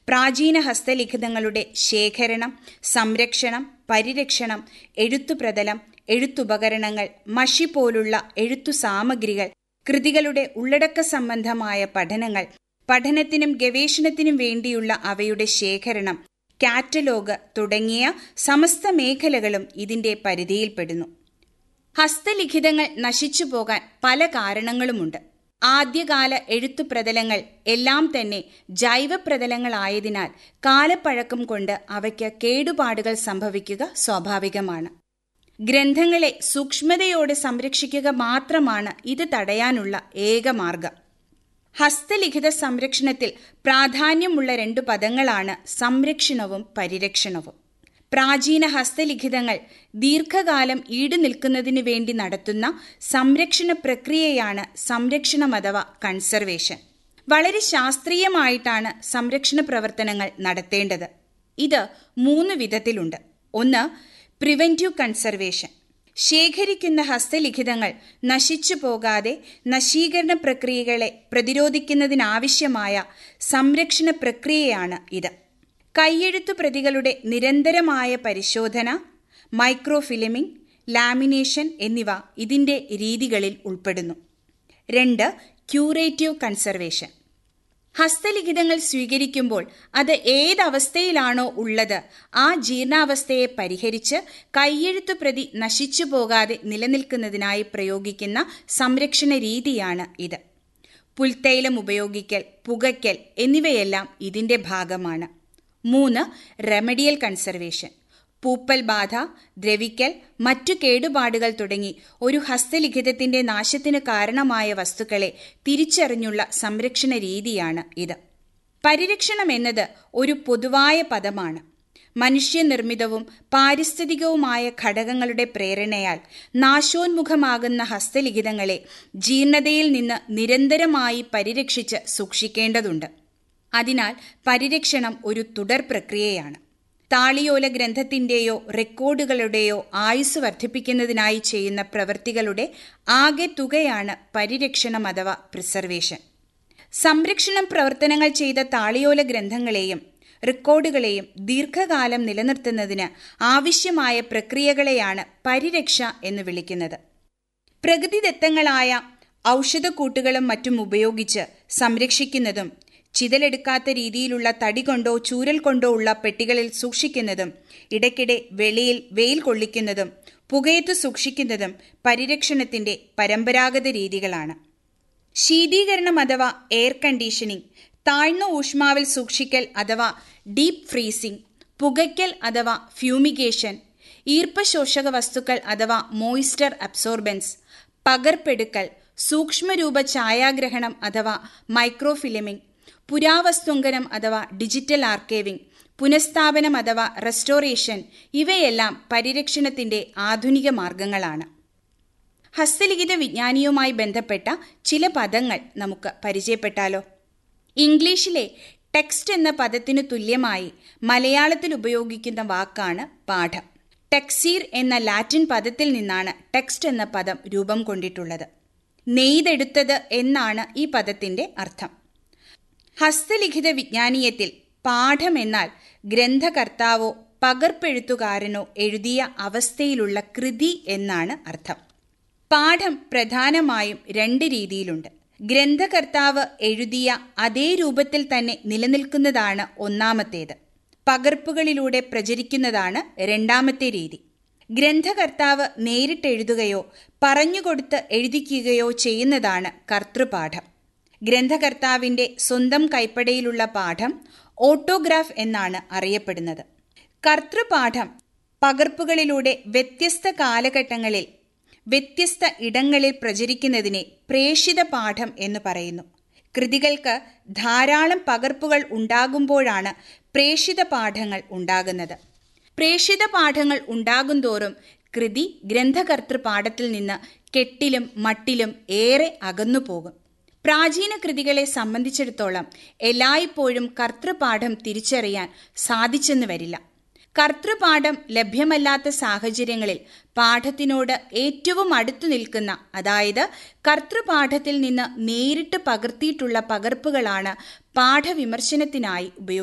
പ്രാചീന ഹസ്തലിഖിതങ്ങളുടെ ശേഖരണം സംരക്ഷണം പരിരക്ഷണം എഴുത്തുപ്രതലം എഴുത്തുപകരണങ്ങൾ മഷി പോലുള്ള എഴുത്തു സാമഗ്രികൾ കൃതികളുടെ ഉള്ളടക്ക സംബന്ധമായ പഠനങ്ങൾ പഠനത്തിനും ഗവേഷണത്തിനും വേണ്ടിയുള്ള അവയുടെ ശേഖരണം കാറ്റലോഗ് തുടങ്ങിയ സമസ്ത മേഖലകളും ഇതിന്റെ പരിധിയിൽപ്പെടുന്നു ഹസ്തലിഖിതങ്ങൾ നശിച്ചു പോകാൻ പല കാരണങ്ങളുമുണ്ട് ആദ്യകാല എഴുത്തുപ്രതലങ്ങൾ എല്ലാം തന്നെ ജൈവപ്രതലങ്ങളായതിനാൽ കാലപ്പഴക്കം കൊണ്ട് അവയ്ക്ക് കേടുപാടുകൾ സംഭവിക്കുക സ്വാഭാവികമാണ് ഗ്രന്ഥങ്ങളെ സൂക്ഷ്മതയോടെ സംരക്ഷിക്കുക മാത്രമാണ് ഇത് തടയാനുള്ള ഏക മാർഗം ഹസ്തലിഖിത സംരക്ഷണത്തിൽ പ്രാധാന്യമുള്ള രണ്ടു പദങ്ങളാണ് സംരക്ഷണവും പരിരക്ഷണവും പ്രാചീന ഹസ്തലിഖിതങ്ങൾ ദീർഘകാലം ഈടു നിൽക്കുന്നതിനു വേണ്ടി നടത്തുന്ന സംരക്ഷണ പ്രക്രിയയാണ് സംരക്ഷണം അഥവാ കൺസർവേഷൻ വളരെ ശാസ്ത്രീയമായിട്ടാണ് സംരക്ഷണ പ്രവർത്തനങ്ങൾ നടത്തേണ്ടത് ഇത് മൂന്ന് വിധത്തിലുണ്ട് ഒന്ന് പ്രിവെന്റീവ് കൺസർവേഷൻ ശേഖരിക്കുന്ന ഹസ്തലിഖിതങ്ങൾ നശിച്ചു പോകാതെ നശീകരണ പ്രക്രിയകളെ പ്രതിരോധിക്കുന്നതിനാവശ്യമായ സംരക്ഷണ പ്രക്രിയയാണ് ഇത് കൈയെഴുത്തു പ്രതികളുടെ നിരന്തരമായ പരിശോധന മൈക്രോഫിലിമിംഗ് ലാമിനേഷൻ എന്നിവ ഇതിന്റെ രീതികളിൽ ഉൾപ്പെടുന്നു രണ്ട് ക്യൂറേറ്റീവ് കൺസർവേഷൻ ഹസ്തലിഖിതങ്ങൾ സ്വീകരിക്കുമ്പോൾ അത് ഏതവസ്ഥയിലാണോ ഉള്ളത് ആ ജീർണാവസ്ഥയെ പരിഹരിച്ച് കൈയെഴുത്തു പ്രതി നശിച്ചു പോകാതെ നിലനിൽക്കുന്നതിനായി പ്രയോഗിക്കുന്ന സംരക്ഷണ രീതിയാണ് ഇത് പുൽത്തൈലം ഉപയോഗിക്കൽ പുകയ്ക്കൽ എന്നിവയെല്ലാം ഇതിന്റെ ഭാഗമാണ് മൂന്ന് റെമഡിയൽ കൺസർവേഷൻ പൂപ്പൽ ബാധ ദ്രവിക്കൽ മറ്റു കേടുപാടുകൾ തുടങ്ങി ഒരു ഹസ്തലിഖിതത്തിന്റെ നാശത്തിന് കാരണമായ വസ്തുക്കളെ തിരിച്ചറിഞ്ഞുള്ള സംരക്ഷണ രീതിയാണ് ഇത് പരിരക്ഷണം എന്നത് ഒരു പൊതുവായ പദമാണ് മനുഷ്യനിർമ്മിതവും പാരിസ്ഥിതികവുമായ ഘടകങ്ങളുടെ പ്രേരണയാൽ നാശോന്മുഖമാകുന്ന ഹസ്തലിഖിതങ്ങളെ ജീർണതയിൽ നിന്ന് നിരന്തരമായി പരിരക്ഷിച്ച് സൂക്ഷിക്കേണ്ടതുണ്ട് അതിനാൽ പരിരക്ഷണം ഒരു തുടർ പ്രക്രിയയാണ് താളിയോല ഗ്രന്ഥത്തിന്റെയോ റെക്കോർഡുകളുടെയോ ആയുസ് വർദ്ധിപ്പിക്കുന്നതിനായി ചെയ്യുന്ന പ്രവൃത്തികളുടെ ആകെ തുകയാണ് പരിരക്ഷണം അഥവാ പ്രിസർവേഷൻ സംരക്ഷണം പ്രവർത്തനങ്ങൾ ചെയ്ത താളിയോല ഗ്രന്ഥങ്ങളെയും റെക്കോർഡുകളെയും ദീർഘകാലം നിലനിർത്തുന്നതിന് ആവശ്യമായ പ്രക്രിയകളെയാണ് പരിരക്ഷ എന്ന് വിളിക്കുന്നത് പ്രകൃതിദത്തങ്ങളായ ഔഷധക്കൂട്ടുകളും മറ്റും ഉപയോഗിച്ച് സംരക്ഷിക്കുന്നതും ചിതലെടുക്കാത്ത രീതിയിലുള്ള തടി കൊണ്ടോ ചൂരൽ കൊണ്ടോ ഉള്ള പെട്ടികളിൽ സൂക്ഷിക്കുന്നതും ഇടയ്ക്കിടെ വെളിയിൽ വെയിൽ കൊള്ളിക്കുന്നതും പുകയത്ത് സൂക്ഷിക്കുന്നതും പരിരക്ഷണത്തിന്റെ പരമ്പരാഗത രീതികളാണ് ശീതീകരണം അഥവാ എയർ കണ്ടീഷനിംഗ് താഴ്ന്ന ഊഷ്മാവിൽ സൂക്ഷിക്കൽ അഥവാ ഡീപ് ഫ്രീസിംഗ് പുകയ്ക്കൽ അഥവാ ഫ്യൂമിഗേഷൻ ഈർപ്പശോഷക വസ്തുക്കൾ അഥവാ മോയിസ്റ്റർ അബ്സോർബൻസ് പകർപ്പെടുക്കൽ സൂക്ഷ്മരൂപ ഛായാഗ്രഹണം അഥവാ മൈക്രോഫിലിമിംഗ് പുരാവസ്തുങ്കനം അഥവാ ഡിജിറ്റൽ ആർക്കൈവിംഗ് പുനഃസ്ഥാപനം അഥവാ റെസ്റ്റോറേഷൻ ഇവയെല്ലാം പരിരക്ഷണത്തിന്റെ ആധുനിക മാർഗങ്ങളാണ് ഹസ്തലിഖിത വിജ്ഞാനിയുമായി ബന്ധപ്പെട്ട ചില പദങ്ങൾ നമുക്ക് പരിചയപ്പെട്ടാലോ ഇംഗ്ലീഷിലെ ടെക്സ്റ്റ് എന്ന പദത്തിനു തുല്യമായി മലയാളത്തിൽ ഉപയോഗിക്കുന്ന വാക്കാണ് പാഠം ടെക്സീർ എന്ന ലാറ്റിൻ പദത്തിൽ നിന്നാണ് ടെക്സ്റ്റ് എന്ന പദം രൂപം കൊണ്ടിട്ടുള്ളത് നെയ്തെടുത്തത് എന്നാണ് ഈ പദത്തിന്റെ അർത്ഥം ഹസ്തലിഖിത വിജ്ഞാനീയത്തിൽ പാഠം എന്നാൽ ഗ്രന്ഥകർത്താവോ പകർപ്പെഴുത്തുകാരനോ എഴുതിയ അവസ്ഥയിലുള്ള കൃതി എന്നാണ് അർത്ഥം പാഠം പ്രധാനമായും രണ്ട് രീതിയിലുണ്ട് ഗ്രന്ഥകർത്താവ് എഴുതിയ അതേ രൂപത്തിൽ തന്നെ നിലനിൽക്കുന്നതാണ് ഒന്നാമത്തേത് പകർപ്പുകളിലൂടെ പ്രചരിക്കുന്നതാണ് രണ്ടാമത്തെ രീതി ഗ്രന്ഥകർത്താവ് നേരിട്ടെഴുതുകയോ പറഞ്ഞുകൊടുത്ത് എഴുതിക്കുകയോ ചെയ്യുന്നതാണ് കർത്തൃപാഠം ഗ്രന്ഥകർത്താവിന്റെ സ്വന്തം കൈപ്പടയിലുള്ള പാഠം ഓട്ടോഗ്രാഫ് എന്നാണ് അറിയപ്പെടുന്നത് കർത്തൃപാഠം പകർപ്പുകളിലൂടെ വ്യത്യസ്ത കാലഘട്ടങ്ങളിൽ വ്യത്യസ്ത ഇടങ്ങളിൽ പ്രചരിക്കുന്നതിനെ പ്രേഷിത പാഠം എന്ന് പറയുന്നു കൃതികൾക്ക് ധാരാളം പകർപ്പുകൾ ഉണ്ടാകുമ്പോഴാണ് പ്രേഷിത പാഠങ്ങൾ ഉണ്ടാകുന്നത് പ്രേഷിത പാഠങ്ങൾ ഉണ്ടാകുന്തോറും കൃതി ഗ്രന്ഥകർത്തൃ പാഠത്തിൽ നിന്ന് കെട്ടിലും മട്ടിലും ഏറെ അകന്നു പോകും പ്രാചീന കൃതികളെ സംബന്ധിച്ചിടത്തോളം എല്ലായ്പ്പോഴും കർത്തൃപാഠം തിരിച്ചറിയാൻ സാധിച്ചെന്ന് വരില്ല കർത്തൃപാഠം ലഭ്യമല്ലാത്ത സാഹചര്യങ്ങളിൽ പാഠത്തിനോട് ഏറ്റവും അടുത്തു നിൽക്കുന്ന അതായത് കർത്തൃപാഠത്തിൽ നിന്ന് നേരിട്ട് പകർത്തിയിട്ടുള്ള പകർപ്പുകളാണ് പാഠവിമർശനത്തിനായി ഉപയോഗിക്കുന്നത്